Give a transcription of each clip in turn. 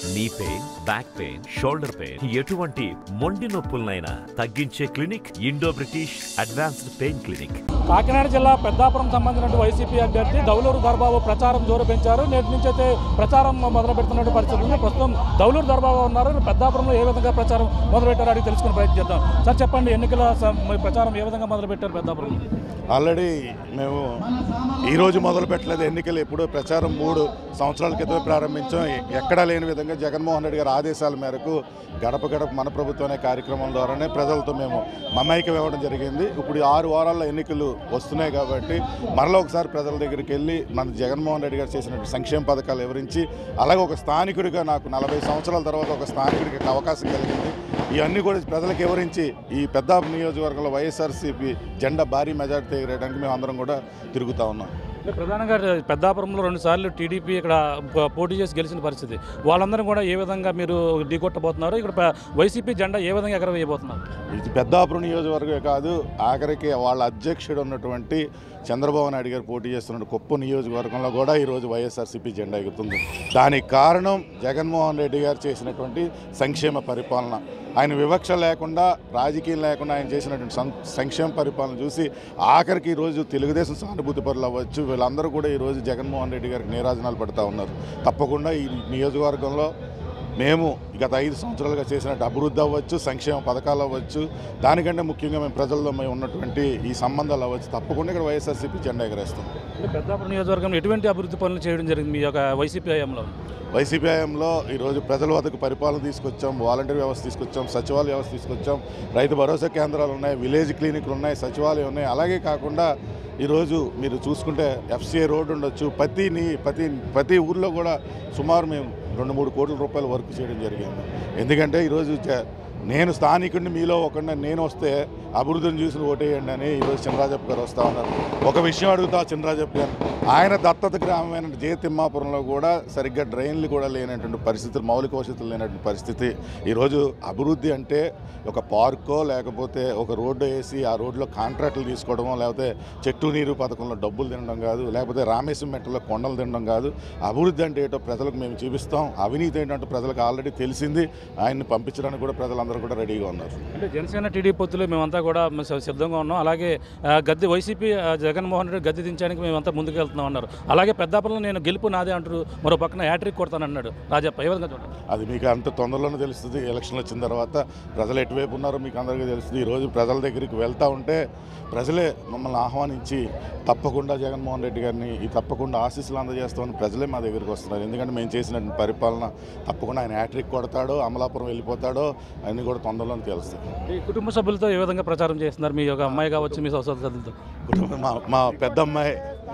నీ pain back pain shoulder pain ఎటువంటి మొండి నొప్పులనైనా తగ్గించే clinic Indo British advanced pain clinic Kakinada జిల్లా పెద్దాపురం సంబంధించిన వైసీపీ అభ్యర్థి దౌలూరు దర్బాబు ప్రచారం జోరు పెంచారు నేటి నుంచి అయితే ప్రచారం మొదలు పెడుతున్న పరిస్థితి ఉంది ప్రస్తుతం దౌలూరు దర్బాబు ఉన్నారు పెద్దాపురంలో ఏ విధంగా ప్రచారం మొదలుపెట్టారో అడిగి తెలుసుకుని ప్రయత్నం చేద్దాం సార్ చెప్పండి ఎన్నికల స- మీ ప్రచారం ఏ విధంగా మొదలుపెట్టారు పెద్దాపురం ఆల్రెడీ మేము ఈరోజు మొదలు పెట్టలేదు ఎన్నికలు ఎప్పుడో ప్రచారం మూడు సంవత్సరాల క్రితమే ప్రారంభించాం ఎక్కడా లేని విధంగా జగన్మోహన్ రెడ్డి గారి ఆదేశాల మేరకు గడప గడప మన ప్రభుత్వం అనే కార్యక్రమం ద్వారానే ప్రజలతో మేము మమైక్యం ఇవ్వడం జరిగింది ఇప్పుడు ఈ ఆరు వారాల్లో ఎన్నికలు వస్తున్నాయి కాబట్టి మరలా ఒకసారి ప్రజల దగ్గరికి వెళ్ళి మన జగన్మోహన్ రెడ్డి గారు చేసిన సంక్షేమ పథకాలు వివరించి అలాగే ఒక స్థానికుడిగా నాకు నలభై సంవత్సరాల తర్వాత ఒక స్థానికుడికి అవకాశం కలిగింది ఇవన్నీ కూడా ప్రజలకు వివరించి ఈ పెద్ద నియోజకవర్గంలో వైఎస్ఆర్సీపీ జెండా భారీ మెజార్టీ ఎగరేయడానికి మేము అందరం కూడా తిరుగుతూ ఉన్నాం అంటే ప్రధానంగా పెద్దాపురంలో రెండు సార్లు టీడీపీ ఇక్కడ ప- పోటీ చేసి గెలిచిన పరిస్థితి వాళ్ళందరూ కూడా ఏ విధంగా మీరు ఢీకొట్టబోతున్నారు ఇక్కడ ప- వైసీపీ జెండా ఏ విధంగా ఎగరవేయబోతున్నారు ఇది పెద్దాపురం నియోజకవర్గమే కాదు ఆఖరికి వాళ్ళ అధ్యక్షుడు ఉన్నటువంటి చంద్రబాబు నాయుడు గారు పోటీ చేస్తున్న కుప్ప నియోజకవర్గంలో కూడా ఈరోజు వైఎస్ఆర్సీపీ జెండా ఎగురుతుంది దానికి కారణం జగన్మోహన్ రెడ్డి గారు చేసినటువంటి సంక్షేమ పరిపాలన ఆయన వివక్ష లేకుండా రాజకీయం లేకుండా ఆయన చేసినటువంటి సం- సంక్షేమ పరిపాలన చూసి ఆఖరికి ఈరోజు తెలుగుదేశం సానుభూతి పరులు అవ్వచ్చు వీళ్ళందరూ కూడా ఈరోజు జగన్మోహన్ రెడ్డి గారికి నీరాజనాలు పడుతూ ఉన్నారు తప్పకుండా ఈ నియోజకవర్గంలో మేము గత ఐదు సంవత్సరాలుగా చేసినట్టు అభివృద్ధి అవ్వచ్చు సంక్షేమ పథకాలు అవ్వచ్చు దానికంటే ముఖ్యంగా మేము ప్రజల్లో మేము ఉన్నటువంటి ఈ సంబంధాలు అవ్వచ్చు తప్పకుండా ఇక్కడ వైఎస్ఆర్సీపీ జెండా ఎగరేస్తాం అంటే పెద్దాపురం నియోజకవర్గంలో ఎటువంటి అభివృద్ధి పనులు చేయడం జరిగింది మీ యొక్క వైసీపీ హయాంలో వైసీపీ హయాంలో ఈరోజు ప్రజల వద్దకు పరిపాలన తీసుకొచ్చాం వాలంటీర్ వ్యవస్థ తీసుకొచ్చాం సచివాలయ వ్యవస్థ తీసుకొచ్చాం రైతు భరోసా కేంద్రాలు ఉన్నాయి విలేజ్ క్లినిక్లు ఉన్నాయి సచివాలయం ఉన్నాయి అలాగే కాకుండా ఈరోజు మీరు చూసుకుంటే ఎఫ్సిఐ రోడ్డు ఉండొచ్చు ప్రతి నీ ప్రతి ప్రతి ఊర్లో కూడా సుమారు మేము రెండు మూడు కోట్ల రూపాయల వర్క్ చేయడం జరిగింది ఎందుకంటే ఈరోజు జ- నేను స్థానికుడిని మీలో ఒకడిని నేను వస్తే అభివృద్ధిని చూసి ఓటేయండి అని ఈరోజు చినరాజప్ప గారు వస్తూ ఉన్నారు ఒక విషయం అడుగుతా చినరాజప్ప గారు ఆయన దత్తత గ్రామమైన జే తిమ్మాపురంలో కూడా సరిగ్గా డ్రైన్లు కూడా లేనటువంటి పరిస్థితులు మౌలిక వసతులు లేనటువంటి పరిస్థితి ఈరోజు అభివృద్ధి అంటే ఒక పార్కో లేకపోతే ఒక రోడ్డు వేసి ఆ రోడ్లో కాంట్రాక్టులు తీసుకోవడమో లేకపోతే చెట్టు నీరు పథకంలో డబ్బులు తినడం కాదు లేకపోతే రామేశ్వరం మెట్టలో కొండలు తినడం కాదు అభివృద్ధి అంటే ఏంటో ప్రజలకు మేము చూపిస్తాం అవినీతి ఏంటంటే ప్రజలకు ఆల్రెడీ తెలిసింది ఆయన్ని పంపించడానికి కూడా ప్రజలందరూ కూడా రెడీగా ఉన్నారు అంటే జనసేన టీడీపీ పొత్తులు మేమంతా కూడా మ- సి- సిద్ధంగా ఉన్నాం అలాగే ఆ, గద్దె వైసీపీ ఆ, జగన్మోహన్ రెడ్డి గద్దె దించడానికి మేమంతా ముందుకు వెళ్తున్నాం అన్నారు అలాగే పెద్దాపురంలో నేను గెలుపు నాదే అంటారు మరో పక్కన హ్యాట్రిక్ కొడతానన్నాడు రాజప్ప ఏ విధంగా చూడండి అది మీకు అంత తొందరలోనే తెలుస్తుంది ఎలక్షన్లు వచ్చిన తర్వాత ప్రజలు ఎటువైపు ఉన్నారో మీకు అందరికీ తెలుస్తుంది ఈరోజు ప్రజల దగ్గరికి వెళ్తూ ఉంటే ప్రజలే మమ్మల్ని ఆహ్వానించి తప్పకుండా జగన్మోహన్ రెడ్డి గారిని ఈ తప్పకుండా ఆశీస్సులు అందజేస్తామని ప్రజలే మా దగ్గరికి వస్తున్నారు ఎందుకంటే మేము చేసినటువంటి పరిపాలన తప్పకుండా ఆయన హ్యాట్రిక్ కొడతాడో అమలాపురం వెళ్ళిపోతాడో అన్నీ కూడా తొందరలోనే తెలుస్తాయి ఈ కుటుంబ సభ్యులతో ఏ విధంగా ప్రచారం చేస్తున్నారు మీ యొక్క అమ్మాయి కావచ్చు మీ సొసైటీ సభ్యులతో కుటుంబం మా మా పెద్దమ్మాయి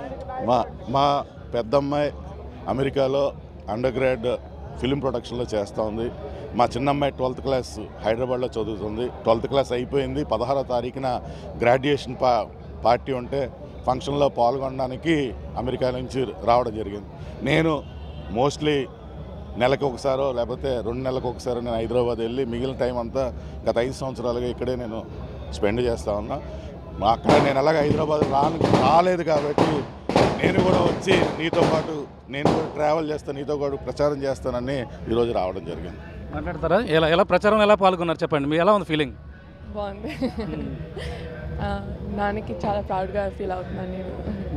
మా మా పెద్దమ్మాయి అమెరికాలో అండర్ గ్రాడ్ ఫిలిం ప్రొడక్షన్లో చేస్తూ ఉంది మా చిన్నమ్మాయి ట్వెల్త్ క్లాస్ హైదరాబాద్లో చదువుతుంది ట్వెల్త్ క్లాస్ అయిపోయింది పదహారో తారీఖున గ్రాడ్యుయేషన్ పా పార్టీ ఉంటే ఫంక్షన్లో పాల్గొనడానికి అమెరికా నుంచి రావడం జరిగింది నేను మోస్ట్లీ నెలకు ఒకసారో లేకపోతే రెండు నెలలకు ఒకసారో నేను హైదరాబాద్ వెళ్ళి మిగిలిన టైం అంతా గత ఐదు సంవత్సరాలుగా ఇక్కడే నేను స్పెండ్ చేస్తా ఉన్నా మా అక్కడ నేను అలాగే హైదరాబాద్ రాను రాలేదు కాబట్టి నేను కూడా వచ్చి నీతో పాటు నేను కూడా ట్రావెల్ చేస్తాను నీతో పాటు ప్రచారం చేస్తానని ఈరోజు రావడం జరిగింది మాట్లాడతారా ఎలా ఎలా ప్రచారం ఎలా పాల్గొన్నారు చెప్పండి మీ ఎలా ఉంది ఫీలింగ్ బాగుంది ఆ, నాన్నకి చాలా ప్రౌడ్గా ఫీల్ అవుతున్నాను నేను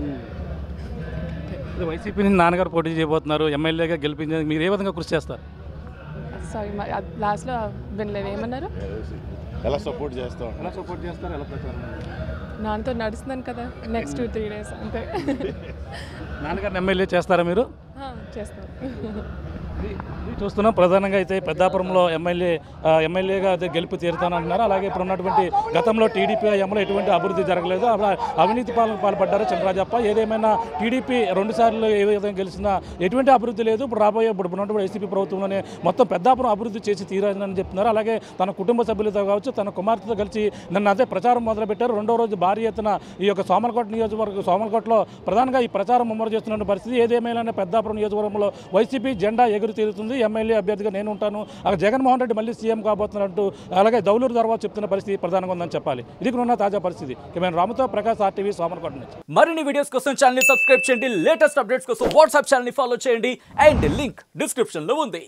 వైసీపీ నుంచి నాన్నగారు పోటీ చేయబోతున్నారు ఎమ్మెల్యేగా గెలిపించడానికి మీరు ఏ విధంగా కృషి చేస్తారు సారీ మరి లాస్ట్లో వినలేదు ఏమన్నారు ఎలా సపోర్ట్ చేస్తాం ఎలా సపోర్ట్ చేస్తారు ఎలా ప్రచారం నాన్నతో నడుస్తున్నాను కదా నెక్స్ట్ టూ త్రీ డేస్ అంతే నాన్నగారిని ఎమ్మెల్యే చేస్తారా మీరు ఆ, చేస్తాను ఇది చూస్తున్నాం ప్రధానంగా అయితే పెద్దాపురంలో ఎమ్మెల్యే ఆ, ఎమ్మెల్యేగా అయితే గెలుపు తీరుతానంటున్నారు అలాగే ఇప్పుడు ఉన్నటువంటి గతంలో టీడీపీ హయాంలో ఎటువంటి అభివృద్ధి జరగలేదు అలా అవినీతి పాలన పాల్పడ్డారు చంద్రరాజప్ప ఏదేమైనా టీడీపీ రెండు సార్లు ఏ విధంగా గెలిచినా ఎటువంటి అభివృద్ధి లేదు ఇప్పుడు రాబోయే ఇప్పుడు ఉన్నటువంటి వైసీపీ ప్రభుత్వంలోనే మొత్తం పెద్దాపురం అభివృద్ధి చేసి తీరాలని చెప్తున్నారు అలాగే తన కుటుంబ సభ్యులతో కావచ్చు తన కుమార్తెతో కలిసి నిన్న అదే ప్రచారం మొదలుపెట్టారు రెండో రోజు భారీ ఎత్తున ఈ యొక్క సోమలకోట నియోజకవర్గం సోమలకోటలో ప్రధానంగా ఈ ప్రచారం ముమ్మరు చేస్తున్న పరిస్థితి ఏదేమైనా పెద్దాపురం నియోజకవర్గంలో వైసీపీ జెండా ఎగురు తీరుతుంది ఎమ్మెల్యే అభ్యర్థిగా నేను ఉంటాను అక్కడ జగన్మోహన్ రెడ్డి మళ్ళీ సీఎం కాబోతున్నట్టు అలాగే దౌలూరు తర్వాత చెప్తున్న పరిస్థితి ప్రధానంగా ఉందని చెప్పాలి ఇది ఇక్కడ ఉన్న తాజా పరిస్థితి ఇక మేము రామతో ప్రకాశ్ ఆర్టీవీ సోమలకోట నుంచి మరిన్ని వీడియోస్ కోసం ఛానల్ ని సబ్స్క్రైబ్ చేయండి లేటెస్ట్ అప్డేట్స్ కోసం వాట్సాప్ ఛానల్ ని ఫాలో చేయండి అండ్ లింక్ డిస్క్రిప్షన్ లో ఉంది